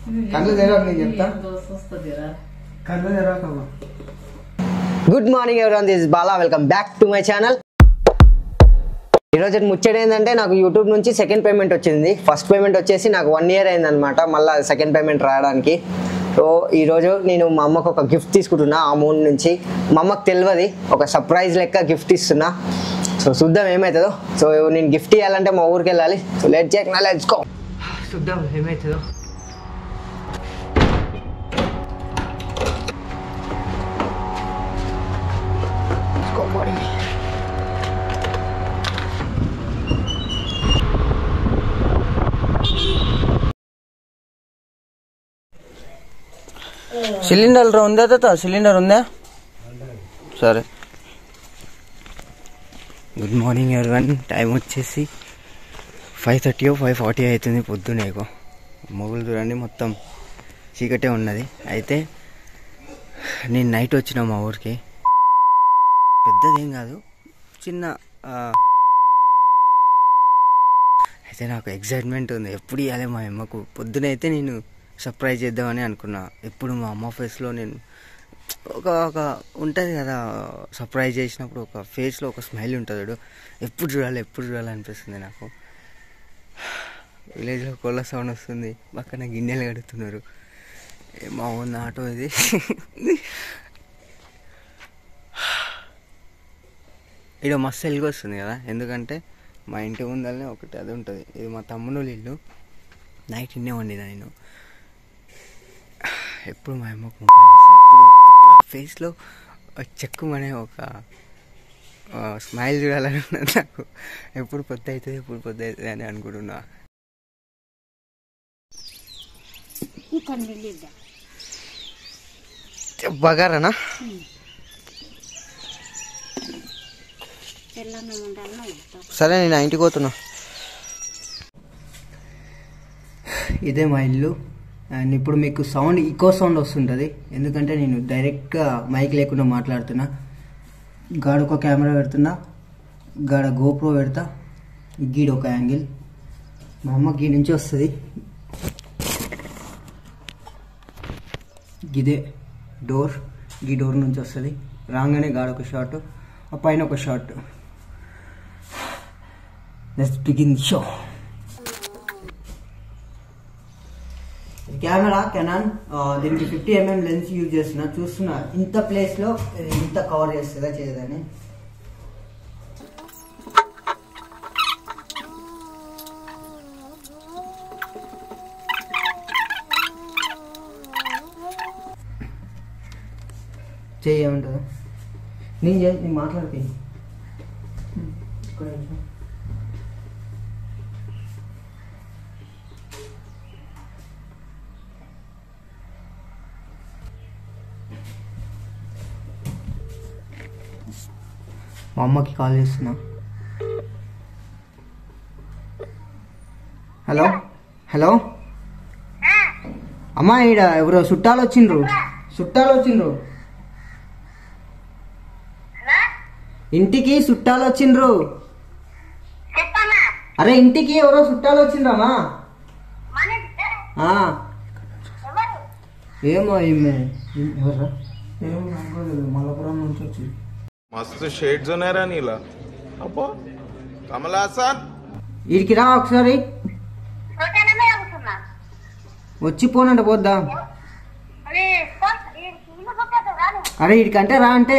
కళ్ళు తెరవక నేను చెప్తా వస్తుందిరా కళ్ళు తెరవకమ్మా good morning everyone this Bala welcome back to my channel ఈరోజు ముచ్చట ఏంటంటే నాకు యూట్యూబ్ నుంచి సెకండ్ పేమెంట్ వచ్చింది ఫస్ట్ పేమెంట్ వచ్చేసి నాకు వన్ ఇయర్ అయిందనమాట మళ్ళీ సెకండ్ పేమెంట్ రావడానికి సో ఈరోజు నేను మా అమ్మకు ఒక గిఫ్ట్ తీసుకుంటున్నా ఆ అమౌంట్ నుంచి మా అమ్మకు తెలియదు ఒక సర్ప్రైజ్ లెక్క గిఫ్ట్ ఇస్తున్నా సో చూద్దాం ఏమవుతుందో సో నేను గిఫ్ట్ ఇవ్వాలంటే మా ఊరికి వెళ్ళాలి సో లెట్ చెక్ నా లెట్స్ గో చూద్దాం ఏమవుతుందో Let's go, buddy. సిలిండర్ ఉందా తాత సిలిండర్ ఉందా సరే గుడ్ మార్నింగ్ ఎవరివన్ టైం వచ్చేసి ఫైవ్ థర్టీ ఫైవ్ ఫార్టీ అవుతుంది పొద్దునే ఇగో మొగులు చూడండి మొత్తం చీకటే ఉన్నది అయితే నేను నైట్ వచ్చిన మా ఊరికి పెద్దదేం కాదు చిన్న ఆ, అయితే నాకు ఎగ్జైట్మెంట్ ఉంది ఎప్పుడు ఇవ్వాలి మా అమ్మకు పొద్దునైతే నేను సర్ప్రైజ్ చేద్దామని అనుకున్నా ఎప్పుడు మా అమ్మ ఫేస్లో నేను ఒక ఒక ఉంటుంది కదా సర్ప్రైజ్ చేసినప్పుడు ఒక ఫేస్లో ఒక స్మైల్ ఉంటుంది చూడు ఎప్పుడు చూడాలి ఎప్పుడు చూడాలి అనిపిస్తుంది నాకు విలేజ్లో కోళ్ళ సౌండ్ వస్తుంది పక్కన గిన్నెలు కడుతున్నారు ఏ మా ఉన్న ఆటో ఇది ఇక్కడ మస్తు వెలుగు వస్తుంది కదా ఎందుకంటే మా ఇంటి ముందరనే ఒకటి అది ఉంటుంది ఇది మా తమ్ముడు ఇల్లు నైట్ ఇన్నే వండిన నేను ఎప్పుడు మా అమ్మకు మొబైల్ ఇస్తా ఎప్పుడు ఎప్పుడు ఫేస్లో చెక్కుమనే ఒక స్మైల్ చూడాలని ఉన్నది నాకు ఎప్పుడు పొద్దు అవుతుంది ఎప్పుడు పొద్దు అవుతుంది అని అనుకుంటున్నా బగారనా సరే నేను ఆ ఇంటికి పోతున్నా ఇదే మా ఇల్లు అండ్ ఇప్పుడు మీకు సౌండ్ ఈకో సౌండ్ వస్తుంటుంది ఎందుకంటే నేను డైరెక్ట్గా మైక్ లేకుండా మాట్లాడుతున్నా గాడ ఒక కెమెరా పెడుతున్నా గాడ గోప్రో పెడతా గీడ ఒక యాంగిల్ మా అమ్మ గీ నుంచి వస్తుంది గిదే డోర్ ఈ డోర్ నుంచి వస్తుంది రాగానే గాడ ఒక షాట్ ఆ పైన ఒక shot let's begin show camera Canon దీనికి ఫిఫ్టీ ఎంఎం లెన్స్ యూజ్ చేస్తున్నా చూస్తున్నా ఇంత ప్లేస్లో ఇంత కవర్ చేస్తుందా చేయదని చేయమంటుందా నేను చే నేను మాట్లాడితే ఒక్క నిమిషం. మా అమ్మకి కాల్ చేస్తున్నా హలో హలో అమ్మా ఈడ ఎవరో చుట్టాలు వచ్చిండ్రు చుట్టాలు వచ్చిండ్రు ఇంటికి చుట్టాలు వచ్చిండ్రు అరే ఇంటికి ఎవరో చుట్టాలు వచ్చిండ్రమ్మా ఆ. ఏమో ఈమె ఎవరా ఏమో నాకు తెలియదు మల్లపురం నుంచి వచ్చింది मस्त शेड जो नाही राणीला अप्पा कमला असा వీడికి రా ఒకసారి వచ్చి పోనంట పోద్దా అరే వీడికంటే రా అంటే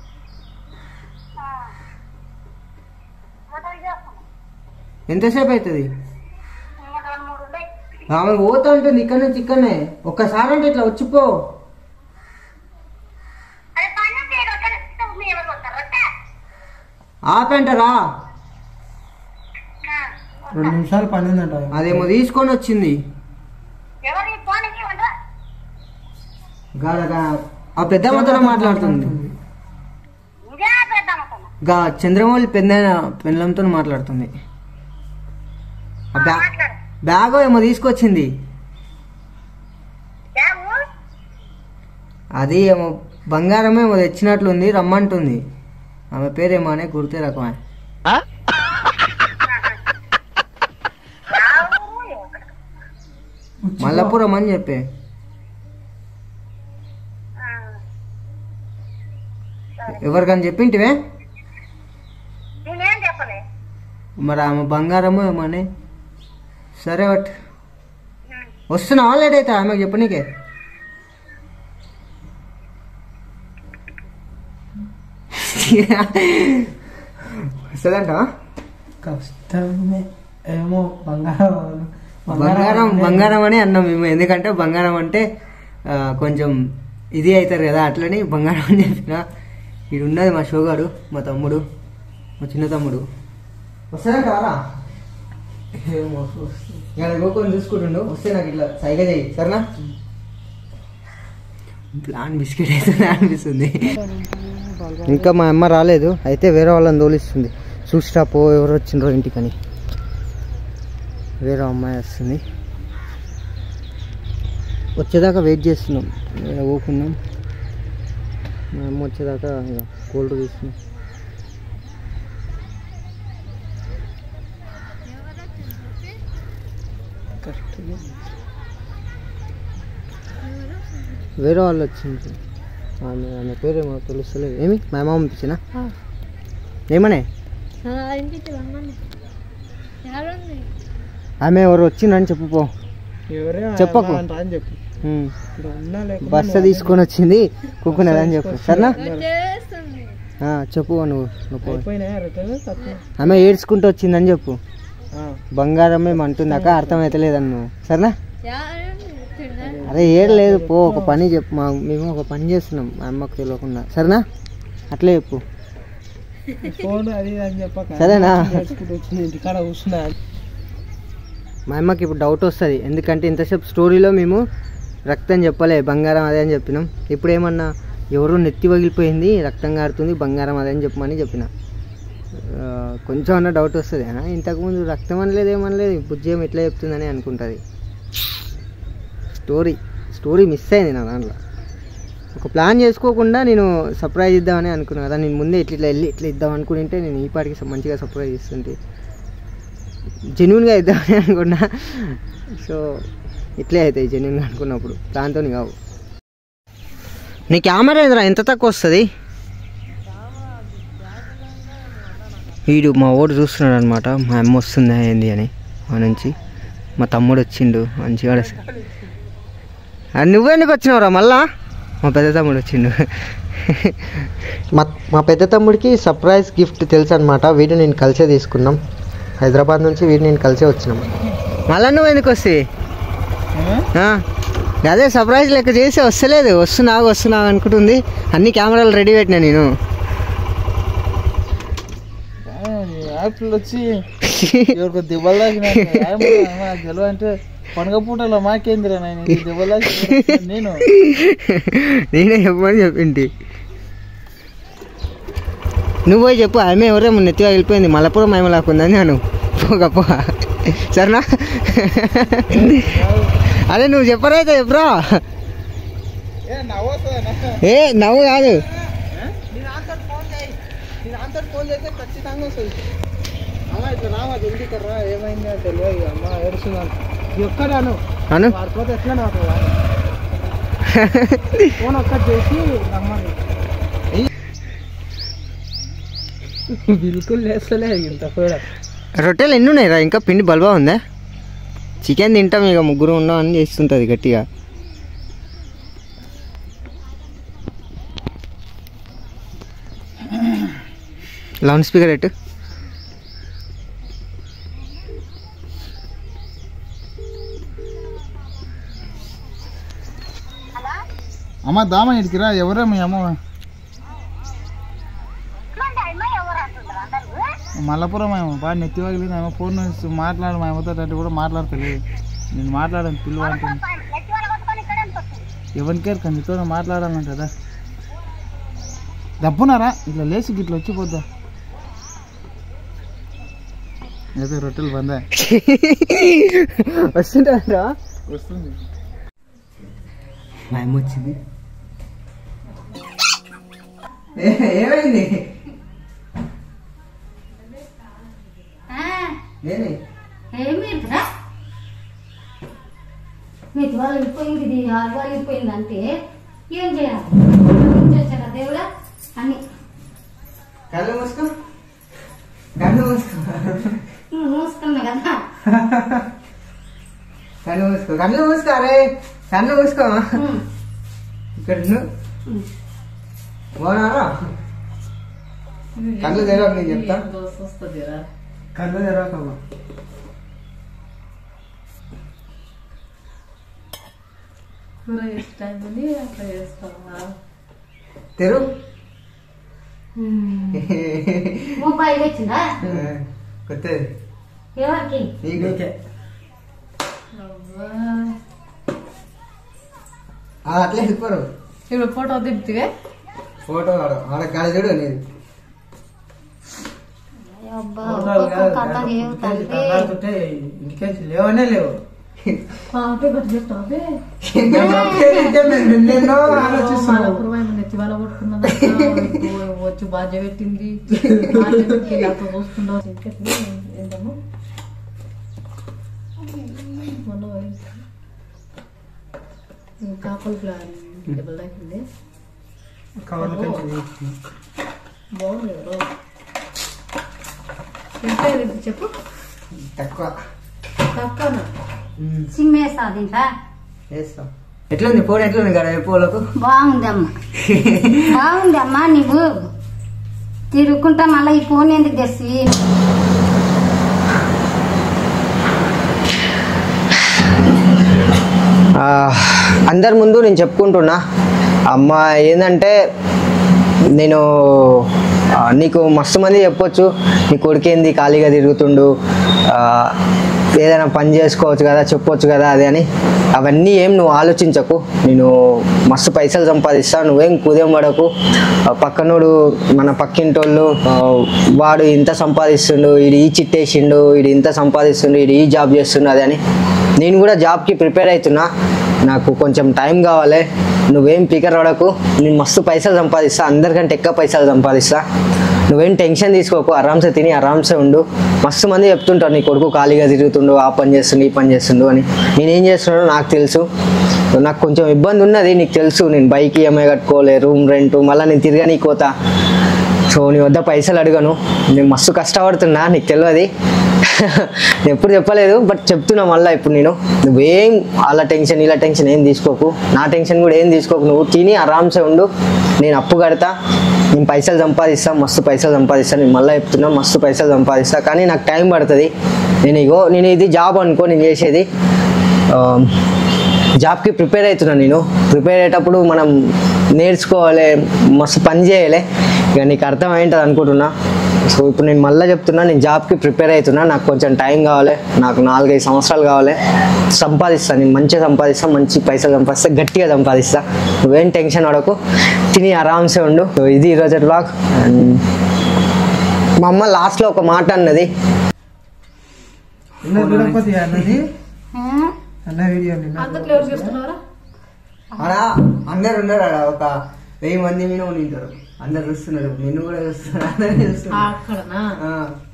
ఎంతసేపు అవుతుంది ఆమె పోతా ఉంటుంది ఇక్కడ నుంచి ఇక్కడనే ఒక్కసారి అంటే ఇట్లా వచ్చిపో ఆపంట రా రెండు నిమిషాలు పడిందంట అదేమో తీసుకొని వచ్చింది గాడ గా- ఆ పెద్దమ్మతో మాట్లాడుతుంది గా చంద్రమౌళి పెద్ద పెళ్ళంతో మాట్లాడుతుంది ఆ బ్యా బ్యాగ్ ఏమో తీసుకొచ్చింది అది ఏమో బంగారం ఏమో తెచ్చినట్లుంది రమ్మంటుంది ఆమె పేరేమో అనే గుర్తే రకమే మల్లపురం అని చెప్పే ఎవరికని చెప్పింటివే నేనేం చెప్పలే మరి ఆమె బంగారము ఏమని సరే బట్ వస్తున్నావా లేట్ అయితే ఆమెకు చెప్పనీకే వస్తుందంటవా కష్టమే ఏమో బంగారం బంగారం బంగారం అని అన్నాం మేము ఎందుకంటే బంగారం అంటే ఆ, కొంచెం ఇది అవుతారు కదా అట్లని బంగారం అని చెప్పిన ఇది ఉన్నది మా షోగాడు మా తమ్ముడు మా చిన్న తమ్ముడు వస్తారా కావాలా ఏమో ఇక్కడ గోకొని చూసుకుంటుండు వస్తే నాకు ఇట్లా సైగా చేయి సరేనా ప్లాన్ బిస్కెట్ అవుతుంది అనిపిస్తుంది ఇంకా మా అమ్మ రాలేదు అయితే వేరే వాళ్ళని తోలిస్తుంది చూసిరా పో ఎవరు వచ్చిండ్రో ఇంటికని వేరే అమ్మాయి వస్తుంది వచ్చేదాకా వెయిట్ చేస్తున్నాం ఈడ ఊకున్నాం మా అమ్మ వచ్చేదాకా ఇక కోల్డ్ తీసుకున్నాం వేరే వాళ్ళు వచ్చింది ఆమె ఆమె పేరేమో తెలుస్తలేదు ఏమి మా అమ్మ పంపించిన ఏమనే ఆమె ఎవరు వచ్చిందని చెప్పు పో ఎవరే చెప్పకు. అంట అని చెప్పు ఉమ్. ఇక్కడ ఉన్నా లేకుండా బస్సు తీసుకొని వచ్చింది కుక్కునేదని చెప్పు సరేనా ఆ, చెప్పు నువ్వు నువ్వు పో. అయిపోయినాయా రిటర్న్ తక్కువ ఆమె ఏడ్చుకుంటూ వచ్చిందని చెప్పు ఆ, బంగారం మేము అంటుందాక అర్థమైతలేదని నువ్వు సరేనా అరే ఏడు లేదు పో ఒక పని చెప్పు మా మేము ఒక పని చేస్తున్నాం మా అమ్మకు తెలియకుండా సరేనా అట్లే చెప్పు ఫోన్ అది ఇది అని చెప్పక సరేనా? నేర్చుకుంటూ వచ్చింది ఇంటికాడ కూర్చున్నా మా అమ్మకి ఇప్పుడు డౌట్ వస్తుంది ఎందుకంటే ఇంతసేపు స్టోరీలో మేము రక్తం చెప్పలే బంగారం అదే అని చెప్పినాం ఇప్పుడు ఏమన్నా ఎవరో నెత్తి పగిలిపోయింది రక్తం కారుతుంది బంగారం అదే అని చెప్పమని చెప్పిన ఆ, కొంచెం అన్న డౌట్ వస్తుంది ఆ, ఇంతకుముందు రక్తం అనలేదు ఏమనలేదు బుజ్జేం ఎట్లా చెప్తుందని అనుకుంటుంది స్టోరీ స్టోరీ మిస్ అయింది నా దాంట్లో ఒక ప్లాన్ చేసుకోకుండా నేను సర్ప్రైజ్ ఇద్దామని అనుకున్నాను కదా నేను ముందే ఇట్లా ఇట్లా వెళ్ళి ఇట్లా ఇద్దాం అనుకుంటే నేను ఈ పాటికి స- మంచిగా సర్ప్రైజ్ ఇస్తుంటే జెన్యున్గా ఇద్దామని అనుకున్నా సో ఇట్లే అవుతాయి జెన్యున్గా అనుకున్నప్పుడు దాంతో కావు నీ కెమెరా ఎదురా ఎంత తక్కువ వస్తుంది వీడు మా ఓడు చూస్తున్నాడు అనమాట మా అమ్మ వస్తుందా ఏంది అని మా నుంచి మా తమ్ముడు వచ్చిండు మంచిగా అది నువ్వెందుకు వచ్చినావురా మళ్ళా మా పెద్ద తమ్ముడు వచ్చిండు మా మా పెద్ద తమ్ముడికి సర్ప్రైజ్ గిఫ్ట్ తెలుసు అనమాట వీడు నేను కలిసే తీసుకున్నాం హైదరాబాద్ నుంచి వీడు నేను కలిసే వచ్చినాం మళ్ళా నువ్వు ఎందుకు వస్తాయి అదే సర్ప్రైజ్ లెక్క చేసి వస్తలేదు వస్తున్నావు వస్తున్నావు అనుకుంటుంది అన్ని కెమెరాలు రెడీ పెట్టినా నేను యాప్లు వచ్చి ఎవరికి దెబ్బలు తాకినాక గెలవ అంటే పండుగ పూటలో మాకేందిరా నేను ఈ దెబ్బలు తాకి నేను నేనే చెప్పమని చెప్పింటి నువ్వు పోయి చెప్పు ఆమె ఎవరేమో నెత్తిగా వెళ్ళిపోయింది మలపురం ఆమె లాక్కుందని నేను పోగా పో సరేనా అదే నువ్వు చెప్పరైతే చెప్పురా ఏ నవ్వు కాదు ఫోన్ చేస్తే ఖచ్చితంగా వస్తుంది అమ్మ ఇట్లా రావా జల్దీ కర్రా ఏమైందో తెలియదు అమ్మ ఏడుస్తున్నాను ఎక్కడాను అను వాడిపోతే ఎట్లా నాకు ఫోన్ ఒక్కటి చేసి రమ్మని బిల్కుల్ లేస్తలేదు ఇంత కూడా రొట్టెలు ఎన్ని ఉన్నాయి రా ఇంకా పిండి బల్బా ఉందా చికెన్ తింటాం ఇక ముగ్గురు ఉన్నాం అని చేస్తుంటుంది గట్టిగా లౌడ్ స్పీకర్ ఎట్టు అమ్మ దామ ఇడికిరా ఎవరే మీ అమ్మ మల్లపురం ఏమో బాగా నెత్తి పగిలింది ఆమె ఫోన్ నుంచి మాట్లాడు మా అమ్మతో అంటే కూడా మాట్లాడతలేదు నేను మాట్లాడాను పిలువ అంటుంది ఎవరికేరు కానీ నీతో మాట్లాడాలంట కదా దప్పునారా ఇట్లా లేచి ఇట్లా వచ్చిపోద్దా అయితే రొట్టెలు బందా వస్తుంటారా వస్తుంది మా అమ్మ వచ్చింది ఏమైంది నేనే మీ త్వరలో వెళ్ళిపోయింది ఇది ఆరు వెళ్ళిపోయింది అంటే ఏం చేయాలి ఏం చేశారా దేవుడా అని కళ్ళు మూసుకో కళ్ళు మూసుకో నువ్వు మూసుకున్నా కదా కళ్ళు మూసుకో కళ్ళు మూసుకో అరే కళ్ళు మూసుకో ఉమ్, ఇక్కడ ఉండు. ఉమ్. బాగున్నారా కళ్ళు తెరవకు నేను చెప్తా వస్తుందిరా కళ్ళు తెరవకమ్మా కూర చేసే టైం అని అట్లా చేస్తావా తెరు ఉమ్. మొబైల్ వచ్చిందా కొత్తది ఎవరికి నీకు అవ్వా ఆ, అట్లే వెళ్ళిపోరు ఇప్పుడు ఫోటో దింపితే ఫోటో ఆడ ఆడ కాడ చూడు నీది అబ్బా ఫోటోలు ఒక్కొక్క కాదు, కథ లేవు ఇంటికెళ్ళి తండ్రి కనబడుతుంటే ఇంటికెళ్ళి లేవనే లేవు పాపే బట్టి చెప్తావే ఎన్నెన్నో ఆలోచిస్తున్నావు నెత్తి వాళ్ళ కొట్టుకున్నదా వచ్చి బాధ్య పెట్టింది అట్లా చూసుకుంటావు ఏంటమ్మా మొన్న కాపలు ప్లాన్ డబుల్ అయిపోయింది కవర్ల కంచి బాగుంది కదా ఎంత అయింది చెప్పు తక్కువ తక్కువనా సిమ్మేస్తా తింటా వేస్తాం ఎట్లుంది ఫోన్ ఎట్లుంది కదా పోలకు బాగుందమ్మా బాగుందమ్మా నువ్వు తిరుగుకుంటా మళ్ళీ ఈ ఫోన్ ఎందుకు తెస్తి ఆ, అందరి ముందు నేను చెప్పుకుంటున్నా అమ్మ ఏంటంటే నేను ఆ, నీకు మస్తు మంది చెప్పొచ్చు నీ కొడుకేంది ఖాళీగా తిరుగుతుండు ఆ, ఏదైనా పని చేసుకోవచ్చు కదా చెప్పొచ్చు కదా అది అని అవన్నీ ఏం నువ్వు ఆలోచించకు నేను మస్తు పైసలు సంపాదిస్తా నువ్వేం కుదేం పడకు ఆ, పక్కనోడు మన పక్కింటోళ్ళు ఆ, వాడు ఇంత సంపాదిస్తుండు ఇది ఈ చిట్టేసిండు ఇది ఇంత సంపాదిస్తుండు ఇది ఈ జాబ్ చేస్తుండు అది అని నేను కూడా జాబ్కి ప్రిపేర్ అవుతున్నా నాకు కొంచెం టైం కావాలి నువ్వేం పికర్ పడకు నేను మస్తు పైసలు సంపాదిస్తా అందరికంటే ఎక్కువ పైసలు సంపాదిస్తా నువ్వేం టెన్షన్ తీసుకోకు ఆరామ్సే తిని ఆరామ్సే ఉండు మస్తు మంది చెప్తుంటారు నీ కొడుకు ఖాళీగా తిరుగుతుండు ఆ పని చేస్తుండు ఈ పని చేస్తుండు అని నేనేం చేస్తున్నానో నాకు తెలుసు నాకు కొంచెం ఇబ్బంది ఉన్నది నీకు తెలుసు నేను బైక్ ఈఎంఐ కట్టుకోలే రూమ్ రెంట్ మళ్ళీ నేను తిరగనీకి పోతా సో నీ వద్ద పైసలు అడగను నేను మస్తు కష్టపడుతున్నా నీకు తెలియదు నేను ఎప్పుడు చెప్పలేదు బట్ చెప్తున్నా మళ్ళీ ఇప్పుడు నేను నువ్వేం వాళ్ళ టెన్షన్ ఇలా టెన్షన్ ఏం తీసుకోకు నా టెన్షన్ కూడా ఏం తీసుకోకు నువ్వు తిని ఆరామ్సే ఉండు నేను అప్పు కడతా నేను పైసలు సంపాదిస్తా మస్తు పైసలు సంపాదిస్తా నేను మళ్ళీ చెప్తున్నా మస్తు పైసలు సంపాదిస్తా కానీ నాకు టైం పడుతుంది నేను ఇగో నేను ఇది జాబ్ అనుకో నేను చేసేది ఆ, జాబ్కి ప్రిపేర్ అవుతున్నా నేను ప్రిపేర్ అయ్యేటప్పుడు మనం నేర్చుకోవాలి మస్తు పని చేయాలి ఇక నీకు అర్థమైంటుంది అనుకుంటున్నా సో ఇప్పుడు నేను మళ్ళీ చెప్తున్నా నేను జాబ్కి ప్రిపేర్ అవుతున్నా నాకు కొంచెం టైం కావాలి నాకు నాలుగైదు సంవత్సరాలు కావాలి సంపాదిస్తా నేను మంచిగా సంపాదిస్తా మంచి పైసలు సంపాదిస్తా గట్టిగా సంపాదిస్తా నువ్వేం టెన్షన్ పడకు తిని ఆరామ్సే ఉండు సో ఇది ఈరోజు బ్లాగ్ మా అమ్మ లాస్ట్లో ఒక మాట అన్నది అన్నది ఆ? అన్న వీడియో అంతట్లో ఎవరు చేస్తున్నారా ఆడ అందరు ఉన్నారు ఆడ ఒక వెయ్యి మంది మీద ఉంటారు అందరు చూస్తున్నారు నిన్ను కూడా చూస్తున్నారు అందరు చూస్తున్నారు అక్కడనా ఆ.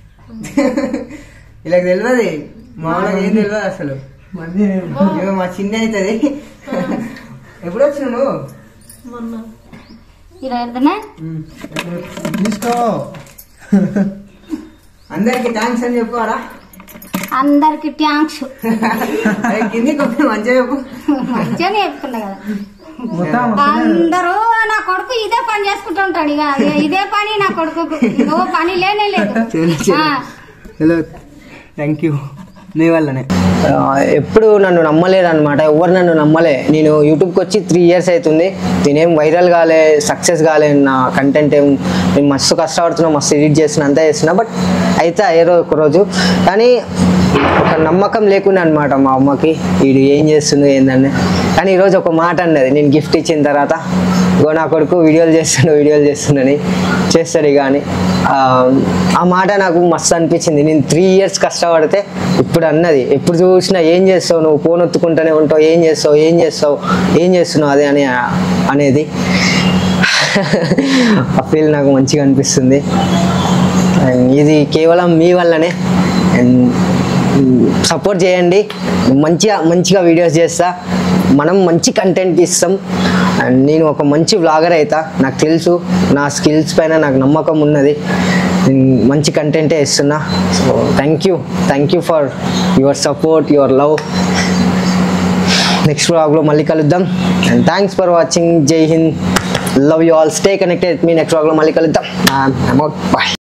ఇలా తెలియదు మామూలుగా ఏం తెలియదు అసలు మంది ఇక మా చిన్న అవుతుంది ఎప్పుడు వచ్చినావు నువ్వు మొన్న ఇలా వెళ్తానే తీసుకో అందరికి థ్యాంక్స్ అని చెప్పు ఆడ అందరికి ట్యాంక్స్ అరే కిందికి వచ్చి మంచిగా చెప్పు మంచిగానే చెప్పుకున్నా కదా మొత్తం అందరూ నా కొడుకు ఇదే పని చేసుకుంటూ ఉంటాడు ఇక ఇదే పని నా కొడుకు ఇంకో పని లేనే లేదు చలో, చలో. ఆ. హలో థ్యాంక్ యూ మీ వల్లనే ఎప్పుడు నన్ను నమ్మలేదు అనమాట ఎవరు నన్ను నమ్మలే నేను యూట్యూబ్కి వచ్చి త్రీ ఇయర్స్ అవుతుంది నేనేం వైరల్ కాలే సక్సెస్ కాలే నా కంటెంట్ ఏం నేను మస్తు కష్టపడుతున్నా మస్తు ఎడిట్ చేస్తున్నా అంతా చేస్తున్నా బట్ అయితే అయ్యారో ఒక రోజు కానీ ఒక నమ్మకం లేకుండా అనమాట మా అమ్మకి వీడు ఏం చేస్తుంది ఏందని కానీ ఈరోజు ఒక మాట అన్నది నేను గిఫ్ట్ ఇచ్చిన తర్వాత ఇగో నా కొడుకు వీడియోలు చేస్తుండు వీడియోలు చేస్తుండని చేస్తాడు కానీ ఆ మాట నాకు మస్తు అనిపించింది నేను త్రీ ఇయర్స్ కష్టపడితే ఇప్పుడు అన్నది ఎప్పుడు చూసినా ఏం చేస్తావు నువ్వు ఫోన్ ఒత్తుకుంటూనే ఉంటావు ఏం చేస్తావు ఏం చేస్తావు ఏం చేస్తున్నావు అదే అని అనేది ఆ ఫీల్ నాకు మంచిగా అనిపిస్తుంది And ఇది కేవలం మీ వల్లనే And సపోర్ట్ చేయండి మంచిగా మంచిగా వీడియోస్ చేస్తా మనం మంచి కంటెంట్ ఇస్తాం అండ్ నేను ఒక మంచి వ్లాగర్ అవుతా నాకు తెలుసు నా స్కిల్స్ పైన నాకు నమ్మకం ఉన్నది నేను మంచి కంటెంటే ఇస్తున్నా so thank you thank you for your support your love next వ్లాగ్లో మళ్ళీ కలుద్దాం and thanks for watching Jai Hind love you all stay connected మీ నెక్స్ట్ వ్లాగ్లో మళ్ళీ కలుద్దాం బాయ్